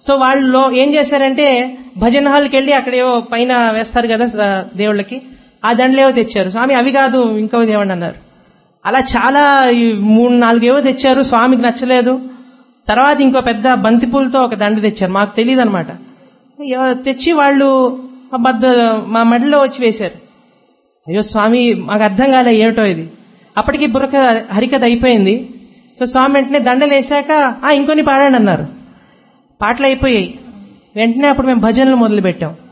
so వాళ్ళు ఏం చేశారంటే భజన హాల్కి వెళ్ళి అక్కడ ఏవో పైన వేస్తారు కదా స- దేవుళ్ళకి ఆ దండలేవో తెచ్చారు స్వామి అవి కాదు ఇంకో దేవండి అన్నారు అలా చాలా ఈ మూడు నాలుగేవో తెచ్చారు స్వామికి నచ్చలేదు తర్వాత ఇంకో పెద్ద బంతిపూలతో ఒక దండ తెచ్చారు మాకు తెలియదు అనమాట తెచ్చి వాళ్ళు మా బద్ద మా మెడలో వచ్చి వేశారు అయ్యో స్వామి మాకు అర్థం కాలే ఏమిటో ఇది అప్పటికి బుర్రక హరికథ అయిపోయింది సో స్వామి వెంటనే దండలు వేశాక ఆ ఇంకొని పాడండి అన్నారు పాటలు అయిపోయాయి వెంటనే అప్పుడు మేము భజనలు మొదలు పెట్టాం